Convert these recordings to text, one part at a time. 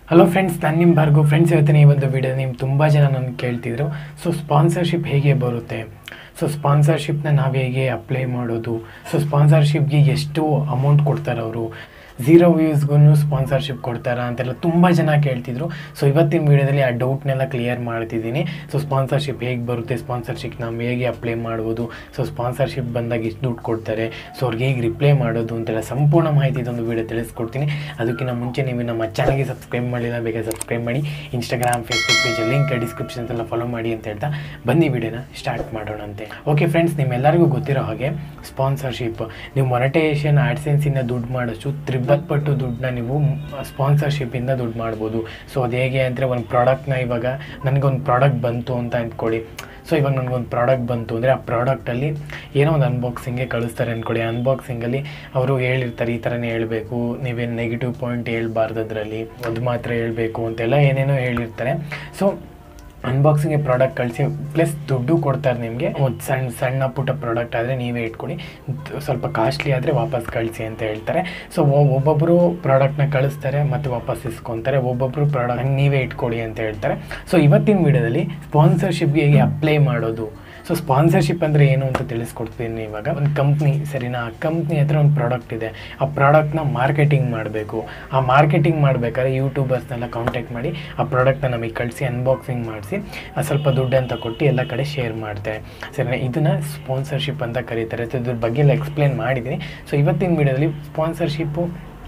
hello friends ನಾನು ನಿಮ್ಮ Bhargav friends ಇವತ್ತಿನ ಈ ಒಂದು ವಿಡಿಯೋ ನೀವು ತುಂಬ ಜನ ನನಗೆ ಕೇಳ್ತಿದ್ರು ಸೊ ಸ್ಪಾನ್ಸರ್ಶಿಪ್ ಹೇಗೆ ಬರುತ್ತೆ ಸೊ ಸ್ಪಾನ್ಸರ್ಶಿಪ್ನ ನಾವು ಹೇಗೆ ಅಪ್ಲೈ ಮಾಡೋದು ಸೊ ಸ್ಪಾನ್ಸರ್ಶಿಪ್ಗೆ ಎಷ್ಟು ಅಮೌಂಟ್ ಕೊಡ್ತಾರೆ ಅವರು ಝೀರೋ ವ್ಯೂಸ್ಗೂ ಸ್ಪಾನ್ಸರ್ಶಿಪ್ ಕೊಡ್ತಾರಾ ಅಂತೆಲ್ಲ ತುಂಬ ಜನ ಕೇಳ್ತಿದ್ರು ಸೊ ಇವತ್ತಿನ ವಿಡಿಯೋದಲ್ಲಿ ಆ ಡೌಟ್ನೆಲ್ಲ ಕ್ಲಿಯರ್ ಮಾಡ್ತಿದ್ದೀನಿ ಸೊ ಸ್ಪಾನ್ಸರ್ಶಿಪ್ ಹೇಗೆ ಬರುತ್ತೆ ಸ್ಪಾನ್ಸರ್ಶಿಪ್ ನಾವು ಹೇಗೆ ಅಪ್ಲೈ ಮಾಡ್ಬೋದು ಸೊ ಸ್ಪಾನ್ಸರ್ಶಿಪ್ ಬಂದಾಗ ಎಷ್ಟು ದುಡ್ಡು ಕೊಡ್ತಾರೆ ಸೊ ಅವ್ರಿಗೆ ಹೇಗೆ ರಿಪ್ಲೈ ಮಾಡೋದು ಅಂತೆಲ್ಲ ಸಂಪೂರ್ಣ ಮಾಹಿತಿ ಇದೊಂದು ವಿಡಿಯೋ ತಿಳಿಸ್ಕೊಡ್ತೀನಿ ಅದಕ್ಕಿಂತ ಮುಂಚೆ ನೀವು ನಮ್ಮ ಚಾನಲ್ಗೆ ಸಬ್ಸ್ಕ್ರೈಬ್ ಮಾಡಿಲ್ಲ ಬೇಗ ಸಬ್ಸ್ಕ್ರೈಬ್ ಮಾಡಿ Instagram Facebook page link descriptions ಎಲ್ಲ ಫಾಲೋ ಮಾಡಿ ಅಂತ ಹೇಳ್ತಾ ಬನ್ನಿ ವಿಡಿಯೋನ ಸ್ಟಾರ್ಟ್ ಮಾಡೋಣ ಅಂತೆ ಓಕೆ ಫ್ರೆಂಡ್ಸ್ ನಿಮ್ಮೆಲ್ಲರಿಗೂ ಗೊತ್ತಿರೋ ಹಾಗೆ ಸ್ಪಾನ್ಸರ್ಶಿಪ್ ನೀವು ಮೊನಟೇಷನ್ ಆ್ಯಡ್ಸೆನ್ಸಿಂದ ದುಡ್ಡು ಮಾಡೋಷ್ಟು ತ್ರಿಬಲ್ ಪಟ್ಟು ದುಡ್ಡನ್ನ ನೀವು ಸ್ಪಾನ್ಸರ್ಶಿಪ್ಪಿಂದ ದುಡ್ಡು ಮಾಡ್ಬೋದು ಸೊ ಅದು ಹೇಗೆ ಅಂದರೆ ಒಂದು ಪ್ರಾಡಕ್ಟ್ನ ಇವಾಗ ನನಗೊಂದು ಪ್ರಾಡಕ್ಟ್ ಬಂತು ಅಂತ ಅಂದ್ಕೊಳ್ಳಿ ಸೊ ಇವಾಗ ನನಗೊಂದು ಪ್ರಾಡಕ್ಟ್ ಬಂತು ಅಂದರೆ ಆ ಪ್ರಾಡಕ್ಟಲ್ಲಿ ಏನೋ ಒಂದು ಅನ್ಬಾಕ್ಸಿಂಗ್ಗೆ ಕಳಿಸ್ತಾರೆ ಅಂದ್ಕೊಳ್ಳಿ ಅನ್ಬಾಕ್ಸಿಂಗಲ್ಲಿ ಅವರು ಹೇಳಿರ್ತಾರೆ ಈ ಥರನೇ ಹೇಳಬೇಕು ನೀವೇನು ನೆಗೆಟಿವ್ ಪಾಯಿಂಟ್ ಹೇಳ್ಬಾರ್ದು ಅದರಲ್ಲಿ ಅದು ಮಾತ್ರ ಹೇಳಬೇಕು ಅಂತೆಲ್ಲ ಏನೇನೋ ಹೇಳಿರ್ತಾರೆ ಸೊ ಅನ್ಬಾಕ್ಸಿಂಗ್ಗೆ ಪ್ರಾಡಕ್ಟ್ ಕಳಿಸಿ ಪ್ಲಸ್ ದುಡ್ಡು ಕೊಡ್ತಾರೆ ನಿಮಗೆ ಒಂದು ಸಣ್ಣ ಸಣ್ಣ ಪುಟ್ಟ ಪ್ರಾಡಕ್ಟ್ ಆದರೆ ನೀವೇ ಇಟ್ಕೊಳ್ಳಿ ದ್- ಸ್ವಲ್ಪ ಕಾಸ್ಟ್ಲಿ ಆದರೆ ವಾಪಸ್ ಕಳಿಸಿ ಅಂತ ಹೇಳ್ತಾರೆ ಸೊ ಒಬ್ಬೊಬ್ಬರು ಪ್ರಾಡಕ್ಟ್ನ ಕಳಿಸ್ತಾರೆ ಮತ್ತು ವಾಪಸ್ ಇಸ್ಕೊತಾರೆ ಒಬ್ಬೊಬ್ಬರು ಪ್ರಾಡಕ್ಟ್ ನೀವೇ ಇಟ್ಕೊಳ್ಳಿ ಅಂತ ಹೇಳ್ತಾರೆ ಸೊ ಇವತ್ತಿನ ವಿಡಿಯೋದಲ್ಲಿ ಸ್ಪಾನ್ಸರ್ಶಿಪ್ಗೆ ಹೇಗೆ ಅಪ್ಲೈ ಮಾಡೋದು ಸೊ ಸ್ಪಾನ್ಸರ್ಶಿಪ್ ಅಂದರೆ ಏನು ಅಂತ ತಿಳಿಸ್ಕೊಡ್ತೀನಿ ಇವಾಗ ಒಂದು ಕಂಪ್ನಿ ಸರಿನಾ ಆ ಕಂಪ್ನಿ ಹತ್ರ ಒಂದು ಪ್ರಾಡಕ್ಟ್ ಇದೆ ಆ ಪ್ರಾಡಕ್ಟ್ನ ಮಾರ್ಕೆಟಿಂಗ್ ಮಾಡಬೇಕು ಆ ಮಾರ್ಕೆಟಿಂಗ್ ಮಾಡಬೇಕಾದ್ರೆ ಯೂಟ್ಯೂಬರ್ಸ್ನೆಲ್ಲ ಕಾಂಟ್ಯಾಕ್ಟ್ ಮಾಡಿ ಆ ಪ್ರಾಡಕ್ಟ್ನ ನಮಗೆ ಕಳಿಸಿ ಅನ್ಬಾಕ್ಸಿಂಗ್ ಮಾಡಿಸಿ ಸ್ವಲ್ಪ ದುಡ್ಡು ಅಂತ ಕೊಟ್ಟು ಎಲ್ಲ ಕಡೆ ಶೇರ್ ಮಾಡ್ತಾರೆ ಸರಿನಾ ಇದನ್ನು ಸ್ಪಾನ್ಸರ್ಶಿಪ್ ಅಂತ ಕರೀತಾರೆ ಸೊ ಇದ್ರ ಬಗ್ಗೆ ಎಲ್ಲ ಎಕ್ಸ್ಪ್ಲೇನ್ ಮಾಡಿದ್ದೀನಿ ಸೊ ಇವತ್ತಿನ ವಿಡಿಯೋದಲ್ಲಿ ಸ್ಪಾನ್ಸರ್ಶಿಪ್ಪು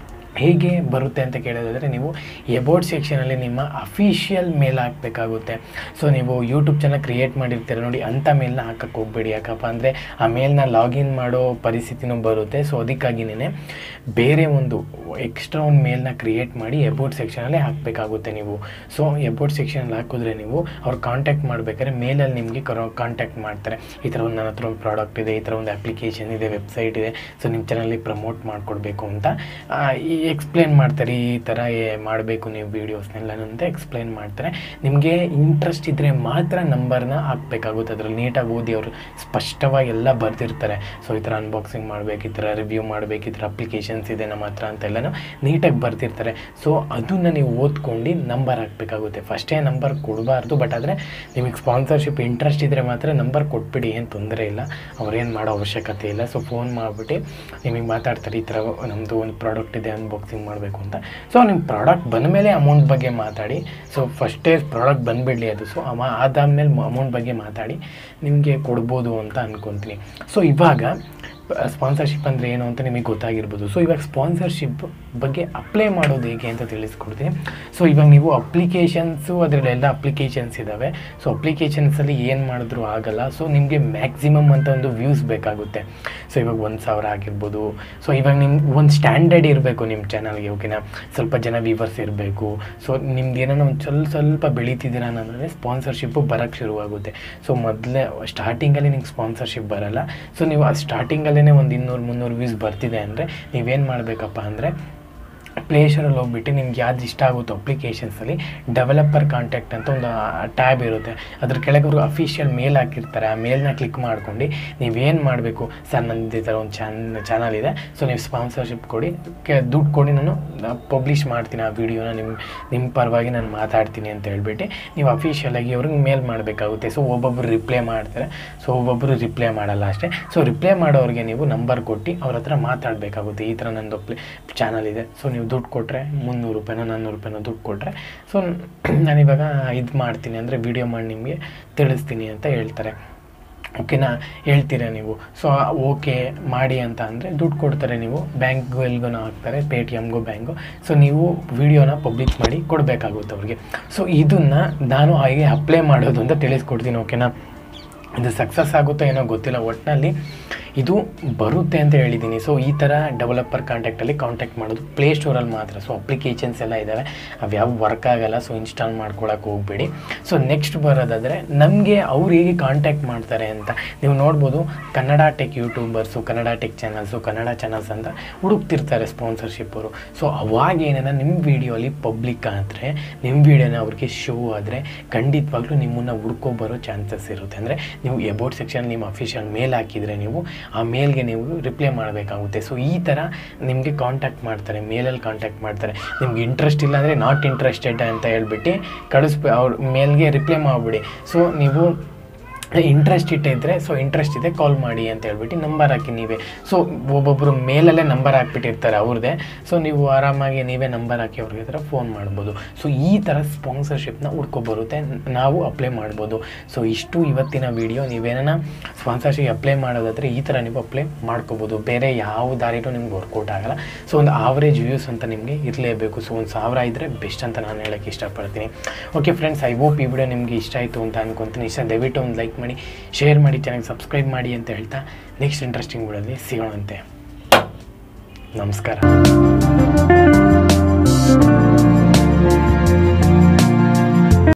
ಹೇಗೆ ಬರುತ್ತೆ ಅಂತ ಕೇಳೋದಾದರೆ ನೀವು ಎಬೋರ್ಡ್ ಸೆಕ್ಷನಲ್ಲಿ ನಿಮ್ಮ ಅಫಿಷಿಯಲ್ ಮೇಲ್ ಹಾಕಬೇಕಾಗುತ್ತೆ ಸೊ ನೀವು ಯೂಟ್ಯೂಬ್ ಚಾನಲ್ ಕ್ರಿಯೇಟ್ ಮಾಡಿರ್ತೀರ ನೋಡಿ ಅಂಥ ಮೇಲ್ನ ಹಾಕಕ್ಕೆ ಹೋಗ್ಬೇಡಿ ಯಾಕಪ್ಪ ಅಂದರೆ ಆ ಮೇಲ್ನ ಲಾಗಿನ್ ಮಾಡೋ ಪರಿಸ್ಥಿತಿನೂ ಬರುತ್ತೆ ಸೊ ಅದಕ್ಕಾಗಿನೇ ಬೇರೆ ಒಂದು ಎಕ್ಸ್ಟ್ರಾ ಒಂದು ಮೇಲ್ನ ಕ್ರಿಯೇಟ್ ಮಾಡಿ ಎಬೋರ್ಡ್ ಸೆಕ್ಷನಲ್ಲಿ ಹಾಕಬೇಕಾಗುತ್ತೆ ನೀವು ಸೊ ಎಬೋರ್ಡ್ ಸೆಕ್ಷನಲ್ಲಿ ಹಾಕಿದ್ರೆ ನೀವು ಅವ್ರು ಕಾಂಟ್ಯಾಕ್ಟ್ ಮಾಡಬೇಕಾದ್ರೆ ಮೇಲಲ್ಲಿ ನಿಮಗೆ ಕರೋ ಕಾಂಟ್ಯಾಕ್ಟ್ ಮಾಡ್ತಾರೆ ಈ ಥರ ಒಂದು ನನ್ನ ಹತ್ರ ಒಂದು ಪ್ರಾಡಕ್ಟ್ ಇದೆ ಈ ಥರ ಒಂದು ಅಪ್ಲಿಕೇಶನ್ ಇದೆ ವೆಬ್ಸೈಟ್ ಇದೆ ಸೊ ನಿಮ್ಮ ಚಾನಲ್ಲಿ ಪ್ರಮೋಟ್ ಮಾಡಿಕೊಡ್ಬೇಕು ಅಂತ ಆ, ಈ ಎಕ್ಸ್ಪ್ಲೇನ್ ಮಾಡ್ತಾರೆ ಈ ಥರ ಮಾಡಬೇಕು ನೀವು ವೀಡಿಯೋಸ್ನೆಲ್ಲ ಅಂತ ಎಕ್ಸ್ಪ್ಲೇನ್ ಮಾಡ್ತಾರೆ ನಿಮಗೆ ಇಂಟ್ರೆಸ್ಟ್ ಇದ್ದರೆ ಮಾತ್ರ ನಂಬರ್ನ ಹಾಕಬೇಕಾಗುತ್ತೆ ಅದ್ರಲ್ಲಿ ನೀಟಾಗಿ ಓದಿ ಅವರು ಸ್ಪಷ್ಟವಾಗಿ ಎಲ್ಲ ಬರ್ದಿರ್ತಾರೆ ಸೊ ಈ ಥರ ಅನ್ಬಾಕ್ಸಿಂಗ್ ಮಾಡಬೇಕು ಈ ಥರ ರಿವ್ಯೂ ಮಾಡಬೇಕು ಈ ಥರ ಅಪ್ಲಿಕೇಶನ್ಸ್ ಇದೆ ನಮ್ಮ ಹತ್ರ ಅಂತೆಲ್ಲನೂ ನೀಟಾಗಿ ಬರ್ದಿರ್ತಾರೆ ಸೊ ಅದನ್ನು ನೀವು ಓದ್ಕೊಂಡು ನಂಬರ್ ಹಾಕಬೇಕಾಗುತ್ತೆ ಫಸ್ಟೇ ನಂಬರ್ ಕೊಡಬಾರ್ದು ಬಟ್ ಆದರೆ ನಿಮಗೆ ಸ್ಪಾನ್ಸರ್ಶಿಪ್ ಇಂಟ್ರೆಸ್ಟ್ ಇದ್ದರೆ ಮಾತ್ರ ನಂಬರ್ ಕೊಟ್ಬಿಡಿ ಏನು ತೊಂದರೆ ಇಲ್ಲ ಅವ್ರೇನು ಮಾಡೋ ಅವಶ್ಯಕತೆ ಇಲ್ಲ ಸೊ ಫೋನ್ ಮಾಡಿಬಿಟ್ಟು ನಿಮಗೆ ಮಾತಾಡ್ತಾರೆ ಈ ಥರ ನಮ್ಮದು ಒಂದು ಪ್ರಾಡಕ್ಟ್ ಇದೆ ಅನ್ಬಾಕ್ಸಿಂಗ್ ಮಾಡಬೇಕು ಅಂತ ಸೊ ನಿಮ್ಮ ಪ್ರಾಡಕ್ಟ್ ಬಂದ ಮೇಲೆ ಅಮೌಂಟ್ ಬಗ್ಗೆ ಮಾತಾಡಿ ಸೊ ಫಸ್ಟೇ ಪ್ರಾಡಕ್ಟ್ ಬಂದುಬಿಡಲಿ ಅದು ಸೊ ಅಮ ಅದಾದಮೇಲೆ ಅಮೌಂಟ್ ಬಗ್ಗೆ ಮಾತಾಡಿ ನಿಮಗೆ ಕೊಡ್ಬೋದು ಅಂತ ಅಂದ್ಕೊತೀನಿ ಸೊ ಇವಾಗ ಸ್ಪಾನ್ಸರ್ಶಿಪ್ ಅಂದರೆ ಏನು ಅಂತ ನಿಮಗೆ ಗೊತ್ತಾಗಿರ್ಬೋದು ಸೊ ಇವಾಗ ಸ್ಪಾನ್ಸರ್ಶಿಪ್ ಬಗ್ಗೆ ಅಪ್ಲೈ ಮಾಡೋದು ಹೇಗೆ ಅಂತ ತಿಳಿಸ್ಕೊಡ್ತೀನಿ ಸೊ ಇವಾಗ ನೀವು ಅಪ್ಲಿಕೇಶನ್ಸು ಅದರಲ್ಲೆಲ್ಲ ಅಪ್ಲಿಕೇಶನ್ಸ್ ಇದ್ದಾವೆ ಸೊ ಅಪ್ಲಿಕೇಶನ್ಸಲ್ಲಿ ಏನು ಮಾಡಿದ್ರು ಆಗಲ್ಲ ಸೊ ನಿಮಗೆ ಮ್ಯಾಕ್ಸಿಮಮ್ ಅಂತ ಒಂದು ವ್ಯೂಸ್ ಬೇಕಾಗುತ್ತೆ ಸೊ ಇವಾಗ ಒಂದು ಸಾವಿರ ಆಗಿರ್ಬೋದು ಸೊ ಇವಾಗ ನಿಮ್ಗೆ ಒಂದು ಸ್ಟ್ಯಾಂಡರ್ಡ್ ಇರಬೇಕು ನಿಮ್ಮ ಚಾನಲ್ಗೆ ಓಕೆನಾ ಸ್ವಲ್ಪ ಜನ ವ್ಯೂವರ್ಸ್ ಇರಬೇಕು ಸೊ ನಿಮ್ದು ಏನೋ ಒಂದು ಸ್ವಲ್ಪ ಸ್ವಲ್ಪ ಬೆಳೀತಿದ್ದೀರ ಅಂದರೆ ಸ್ಪಾನ್ಸರ್ಶಿಪ್ಪು ಬರೋಕ್ಕೆ ಶುರುವಾಗುತ್ತೆ ಸೊ ಮೊದಲೇ ಸ್ಟಾರ್ಟಿಂಗಲ್ಲಿ ನಿಮ್ಗೆ ಸ್ಪಾನ್ಸರ್ಶಿಪ್ ಬರಲ್ಲ ಸೊ ನೀವು ಆ ಸ್ಟಾರ್ಟಿಂಗಲ್ಲೇ ಒಂದು ಇನ್ನೂರು ಮುನ್ನೂರು ವ್ಯೂಸ್ ಬರ್ತಿದೆ ಅಂದರೆ ನೀವೇನು ಮಾಡಬೇಕಪ್ಪ ಅಂದರೆ ಪ್ಲೇಸ್ಟೋರಲ್ಲಿ ಹೋಗ್ಬಿಟ್ಟು ನಿಮ್ಗೆ ಯಾವ್ದು ಇಷ್ಟ ಆಗುತ್ತೋ ಅಪ್ಲಿಕೇಶನ್ಸಲ್ಲಿ ಡೆವಲಪರ್ ಕಾಂಟ್ಯಾಕ್ಟ್ ಅಂತ ಒಂದು ಟ್ಯಾಬ್ ಇರುತ್ತೆ ಅದ್ರ ಕೆಳಗೆ ಅವರು ಅಫಿಷಿಯಲ್ ಮೇಲ್ ಹಾಕಿರ್ತಾರೆ ಆ ಮೇಲ್ನ ಕ್ಲಿಕ್ ಮಾಡ್ಕೊಂಡು ನೀವೇನು ಮಾಡಬೇಕು ಸರ್ ನಂದು ಈ ಥರ ಒಂದು ಚಾನ್ ಚಾನಲ್ ಇದೆ ಸೊ ನೀವು ಸ್ಪಾನ್ಸರ್ಶಿಪ್ ಕೊಡಿ ಕೆ ದುಡ್ಡು ಕೊಡಿ ನಾನು ಪಬ್ಲಿಷ್ ಮಾಡ್ತೀನಿ ಆ ವಿಡಿಯೋನ ನಿಮ್ಮ ನಿಮ್ಮ ಪರವಾಗಿ ನಾನು ಮಾತಾಡ್ತೀನಿ ಅಂತ ಹೇಳ್ಬಿಟ್ಟು ನೀವು ಅಫಿಷಿಯಲಾಗಿ ಅವ್ರಿಗೆ ಮೇಲ್ ಮಾಡಬೇಕಾಗುತ್ತೆ ಸೊ ಒಬ್ಬೊಬ್ಬರು ರಿಪ್ಲೈ ಮಾಡ್ತಾರೆ ಸೊ ಒಬ್ಬೊಬ್ಬರು ರಿಪ್ಲೈ ಮಾಡಲ್ಲ ಅಷ್ಟೇ ಸೊ ರಿಪ್ಲೈ ಮಾಡೋರಿಗೆ ನೀವು ನಂಬರ್ ಕೊಟ್ಟು ಅವ್ರ ಹತ್ರ ಮಾತಾಡಬೇಕಾಗುತ್ತೆ ಈ ಥರ ನಂದು ಪ್ಲೇ ಚಾನಲ್ ಇದೆ ಸೊ ನೀವು ದುಡ್ಡು ಕೊಟ್ಟರೆ ಮುನ್ನೂರು ರೂಪಾಯಿನೋ ನಾನ್ನೂರು ರೂಪಾಯಿನೋ ದುಡ್ಡು ಕೊಟ್ಟರೆ ಸೊ ನಾನಿವಾಗ ಇದು ಮಾಡ್ತೀನಿ ಅಂದರೆ ವಿಡಿಯೋ ಮಾಡಿ ನಿಮಗೆ ತಿಳಿಸ್ತೀನಿ ಅಂತ ಹೇಳ್ತಾರೆ ಓಕೆನಾ ಹೇಳ್ತೀರಾ ನೀವು ಸೊ ಓಕೆ ಮಾಡಿ ಅಂತ ಅಂದರೆ ದುಡ್ಡು ಕೊಡ್ತಾರೆ ನೀವು ಬ್ಯಾಂಕ್ಗೂ ಎಲ್ಗೂ ಹಾಕ್ತಾರೆ ಪೇ ಟಿ ಎಮ್ಗೂ ಬ್ಯಾಂಕು ಸೊ ನೀವು ವಿಡಿಯೋನ ಪಬ್ಲಿಕ್ ಮಾಡಿ ಕೊಡಬೇಕಾಗುತ್ತೆ ಅವ್ರಿಗೆ ಸೊ ಇದನ್ನು ನಾನು ಹಾಗೆ ಅಪ್ಲೈ ಮಾಡೋದು ಅಂತ ತಿಳಿಸ್ಕೊಡ್ತೀನಿ ಓಕೆನಾ ಇದು ಸಕ್ಸಸ್ ಆಗುತ್ತೋ ಏನೋ ಗೊತ್ತಿಲ್ಲ ಒಟ್ಟಿನಲ್ಲಿ ಇದು ಬರುತ್ತೆ ಅಂತ ಹೇಳಿದ್ದೀನಿ ಸೊ ಈ ಥರ ಡೆವಲಪರ್ ಕಾಂಟ್ಯಾಕ್ಟಲ್ಲಿ ಕಾಂಟ್ಯಾಕ್ಟ್ ಮಾಡೋದು ಪ್ಲೇಸ್ಟೋರಲ್ಲಿ ಮಾತ್ರ ಸೊ ಅಪ್ಲಿಕೇಶನ್ಸ್ ಎಲ್ಲ ಇದ್ದಾವೆ ಅವು ಯಾವ ವರ್ಕ್ ಆಗಲ್ಲ ಸೊ ಇನ್ಸ್ಟಾಲ್ ಮಾಡ್ಕೊಳಕ್ಕೆ ಹೋಗಬೇಡಿ ಸೊ ನೆಕ್ಸ್ಟ್ ಬರೋದಾದರೆ ನಮಗೆ ಅವ್ರು ಹೇಗೆ ಕಾಂಟ್ಯಾಕ್ಟ್ ಮಾಡ್ತಾರೆ ಅಂತ ನೀವು ನೋಡ್ಬೋದು Kannada tech YouTubers Kannada tech channels Kannada channels ಅಂತ ಹುಡುಕ್ತಿರ್ತಾರೆ ಸ್ಪಾನ್ಸರ್ಶಿಪ್ ಅವರು ಸೊ ಅವಾಗ ಏನೇನ ನಿಮ್ಮ ವೀಡಿಯೋಲಿ ಪಬ್ಲಿಕ್ ಆದರೆ ನಿಮ್ಮ ವೀಡಿಯೋನ ಅವ್ರಿಗೆ ಶೋ ಆದರೆ ಖಂಡಿತವಾಗ್ಲೂ ನಿಮ್ಮನ್ನು ಹುಡ್ಕೊ ಬರೋ ಚಾನ್ಸಸ್ ಇರುತ್ತೆ ಅಂದರೆ ನೀವು ಎಬೋಟ್ ಸೆಕ್ಷನ್ ನಿಮ್ಮ ಅಫಿಷಿಯಲ್ ಮೇಲ್ ಹಾಕಿದರೆ ನೀವು ಆ ಮೇಲ್ಗೆ ನೀವು ರಿಪ್ಲೈ ಮಾಡಬೇಕಾಗುತ್ತೆ ಸೊ ಈ ಥರ ನಿಮಗೆ ಕಾಂಟ್ಯಾಕ್ಟ್ ಮಾಡ್ತಾರೆ ಮೇಲಲ್ಲಿ ಕಾಂಟ್ಯಾಕ್ಟ್ ಮಾಡ್ತಾರೆ ನಿಮ್ಗೆ ಇಂಟ್ರೆಸ್ಟ್ ಇಲ್ಲ ಅಂದರೆ ನಾಟ್ ಇಂಟ್ರೆಸ್ಟೆಡ್ ಅಂತ ಹೇಳ್ಬಿಟ್ಟು ಕಳಿಸ್ಬೇ ಅವ್ರ ಮೇಲ್ಗೆ ರಿಪ್ಲೈ ಮಾಡಿಬಿಡಿ ಸೊ ನೀವು ಇಂಟ್ರೆಸ್ಟ್ ಇಟ್ಟಿದ್ರೆ ಸೊ ಇಂಟ್ರೆಸ್ಟ್ ಇದೆ ಕಾಲ್ ಮಾಡಿ ಅಂತ ಹೇಳ್ಬಿಟ್ಟು ನಂಬರ್ ಹಾಕಿ ನೀವೇ ಸೊ ಒಬ್ಬೊಬ್ಬರು ಮೇಲಲ್ಲೇ ನಂಬರ್ ಹಾಕ್ಬಿಟ್ಟಿರ್ತಾರೆ ಅವ್ರದ್ದೇ ಸೊ ನೀವು ಆರಾಮಾಗಿ ನೀವೇ ನಂಬರ್ ಹಾಕಿ ಅವ್ರಿಗೆ ಹತ್ರ ಫೋನ್ ಮಾಡ್ಬೋದು ಸೊ ಈ ಥರ ಸ್ಪಾನ್ಸರ್ಶಿಪ್ನ ಹುಡ್ಕೊಬರುತ್ತೆ ನಾವು ಅಪ್ಲೈ ಮಾಡ್ಬೋದು ಸೊ ಇಷ್ಟು ಇವತ್ತಿನ ವಿಡಿಯೋ ನೀವೇನ ಸ್ಪಾನ್ಸರ್ಶಿಪ್ ಅಪ್ಲೈ ಮಾಡೋದಾದರೆ ಈ ಥರ ನೀವು ಅಪ್ಲೈ ಮಾಡ್ಕೋಬೋದು ಬೇರೆ ಯಾವ ದಾರಿನೂ ನಿಮ್ಗೆ ವರ್ಕೌಟ್ ಆಗಲ್ಲ ಸೊ ಒಂದು ಆವ್ರೇಜ್ ವ್ಯೂಸ್ ಅಂತ ನಿಮಗೆ ಇರಲೇಬೇಕು ಸೊ ಒಂದು ಸಾವಿರ ಇದ್ದರೆ ಬೆಸ್ಟ್ ಅಂತ ನಾನು ಹೇಳೋಕ್ಕೆ ಇಷ್ಟಪಡ್ತೀನಿ ಓಕೆ ಫ್ರೆಂಡ್ಸ್ ಐ ಹೋಪ್ ಈ ವಿಡಿಯೋ ನಿಮಗೆ ಇಷ್ಟ ಆಯಿತು ಅಂತ ಅನ್ಕೊತೀನಿ ಇಷ್ಟ ದಯವಿಟ್ಟು ಒಂದು ಲೈಕ್ ಮಾಡಿ ಶೇರ್ ಮಾಡಿ ಚಾನಲ್ ಸಬ್ಸ್ಕ್ರೈಬ್ ಮಾಡಿ ಅಂತ ಹೇಳ್ತಾ ನೆಕ್ಸ್ಟ್ ಇಂಟ್ರೆಸ್ಟಿಂಗ್ ವಿಡಿಯೋದಲ್ಲಿ ಸಿಗೋಣಂತೆ ನಮಸ್ಕಾರ